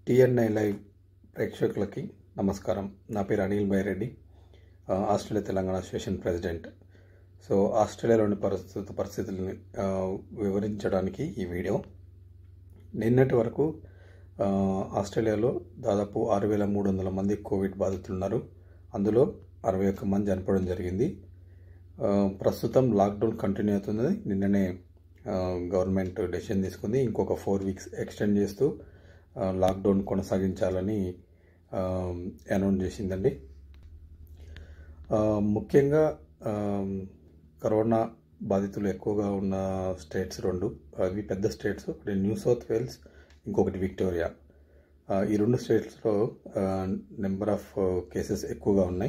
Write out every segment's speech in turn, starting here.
TNI live ప్రేక్షకులకి నమస్కారం నా పేరు అనిల్ బైరెడ్డి ఆ, Australia Telangana association president so ఆస్ట్రేలియాలోని పరిస్థితి పరిస్థితుల్ని ఆ, వివరించడానికి ఈ వీడియో నిన్నటి వరకు ఆ, ఆస్ట్రేలియాలో దాదాపు ఆరు వేల మూడు వందల మంది కోవిడ్ బాధితులు ఉన్నారు అందులో అరవై ఒక్క మంది చనిపోవడం జరిగింది ఆ, ప్రస్తుతం లాక్డౌన్ కంటిన్యూ అవుతుంది నిన్ననే ఆ, గవర్నమెంట్ డెసిషన్ తీసుకుంది ఇంకొక ఫోర్ వీక్స్ ఎక్స్టెండ్ చేస్తూ ఆ, లాక్డౌన్ కొనసాగించాలని ఆ, అనౌన్స్ చేసిందండి ఆ, ముఖ్యంగా ఆ, కరోనా బాధితులు ఎక్కువగా ఉన్న స్టేట్స్ రెండు అవి పెద్ద స్టేట్స్ ఒకటి న్యూ సౌత్ వేల్స్ ఇంకొకటి విక్టోరియా ఆ, ఈ రెండు స్టేట్స్లో నెంబర్ ఆఫ్ కేసెస్ ఎక్కువగా ఉన్నాయి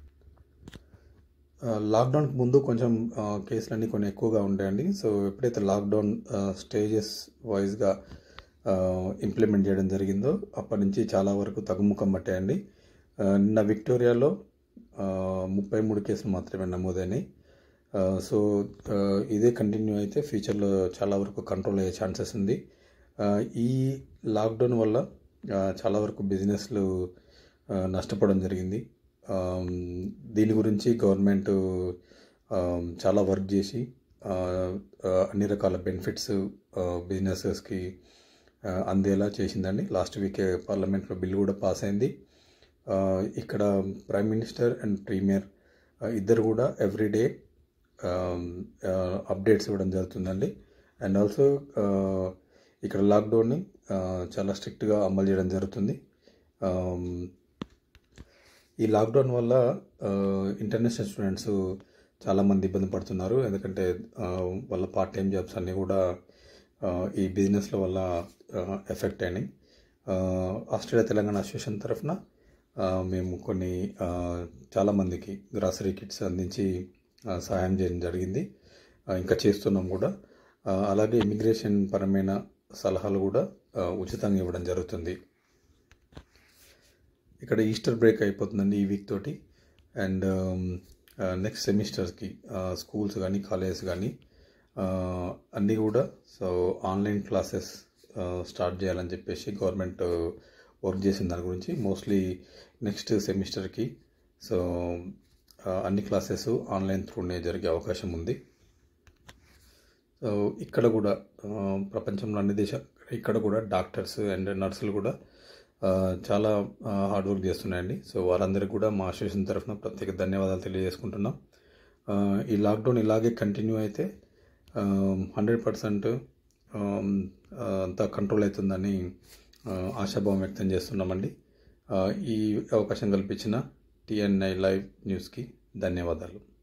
ఆ, లాక్డౌన్కి ముందు కొంచెం ఆ, కేసులన్నీ కొన్ని ఎక్కువగా ఉంటాయండి సో ఎప్పుడైతే లాక్డౌన్ ఆ, స్టేజెస్ వైజ్గా ఆ, ఇంప్లిమెంట్ చేయడం జరిగిందో అప్పటి నుంచి చాలా వరకు తగ్గుముఖం పట్టాయండి ఆ, నిన్న విక్టోరియాలో ఆ, ముప్పై మూడు కేసులు మాత్రమే నమోదైనాయి ఆ, సో ఆ, ఇదే కంటిన్యూ అయితే ఫ్యూచర్లో చాలా వరకు కంట్రోల్ అయ్యే ఛాన్సెస్ ఉంది ఆ, ఈ లాక్డౌన్ వల్ల ఆ, చాలా వరకు బిజినెస్లు ఆ, నష్టపోవడం జరిగింది ఆమ్, దీని గురించి గవర్నమెంట్ ఆమ్, చాలా వర్క్ చేసి ఆ, ఆ, అన్ని రకాల బెనిఫిట్స్ బిజినెసెస్కి అందేలా చేసిందండి లాస్ట్ వీకే పార్లమెంట్లో బిల్ కూడా పాస్ అయింది ఆ, ఇక్కడ ప్రైమ్ మినిస్టర్ అండ్ ప్రీమియర్ ఇద్దరు కూడా ఎవ్రీడే అప్డేట్స్ ఇవ్వడం జరుగుతుందండి అండ్ ఆల్సో ఇక్కడ లాక్డౌన్ని ఆ, చాలా స్ట్రిక్ట్గా అమలు చేయడం జరుగుతుంది ఆమ్, ఈ లాక్డౌన్ వల్ల ఆ, ఇంటర్నేషనల్ స్టూడెంట్స్ చాలామంది ఇబ్బంది పడుతున్నారు ఎందుకంటే ఆ, వాళ్ళ పార్ట్ టైం జాబ్స్ అన్నీ కూడా ఆ, ఈ బిజినెస్ల వల్ల ఆ, ఎఫెక్ట్ అయినాయి ఆ, ఆస్ట్రేలియా తెలంగాణ అసోసియేషన్ తరఫున ఆ, మేము కొన్ని ఆ, చాలామందికి గ్రాసరీ కిట్స్ అందించి ఆ, సహాయం చేయడం జరిగింది ఆ, ఇంకా చేస్తున్నాం కూడా ఆ, అలాగే ఇమిగ్రేషన్ పరమైన సలహాలు కూడా ఆ, ఉచితంగా ఇవ్వడం జరుగుతుంది ఇక్కడ ఈస్టర్ బ్రేక్ అయిపోతుందండి ఈ వీక్ తోటి అండ్ నెక్స్ట్ సెమిస్టర్స్కి స్కూల్స్ కానీ కాలేజెస్ కానీ అన్నీ కూడా సో ఆన్లైన్ క్లాసెస్ స్టార్ట్ చేయాలని చెప్పేసి గవర్నమెంట్ వర్క్ చేసిన దాని గురించి మోస్ట్లీ నెక్స్ట్ సెమిస్టర్కి సో అన్ని క్లాసెస్ ఆన్లైన్ త్రూనే జరిగే అవకాశం ఉంది సో ఇక్కడ కూడా ఆ, ప్రపంచంలో అన్ని దేశాలు ఇక్కడ కూడా డాక్టర్స్ అండ్ నర్సులు కూడా ఆ, చాలా హార్డ్ వర్క్ చేస్తున్నాయండి సో వారందరికీ కూడా మా అసోసియేషన్ తరఫున ప్రత్యేక ధన్యవాదాలు తెలియజేసుకుంటున్నాం ఆ, ఈ లాక్డౌన్ ఇలాగే కంటిన్యూ అయితే హండ్రెడ్ పర్సెంట్ అంతా కంట్రోల్ అవుతుందని ఆ, ఆశాభావం వ్యక్తం చేస్తున్నామండి ఆ, ఈ అవకాశం కల్పించిన టిఎన్ఐ లైవ్ న్యూస్కి ధన్యవాదాలు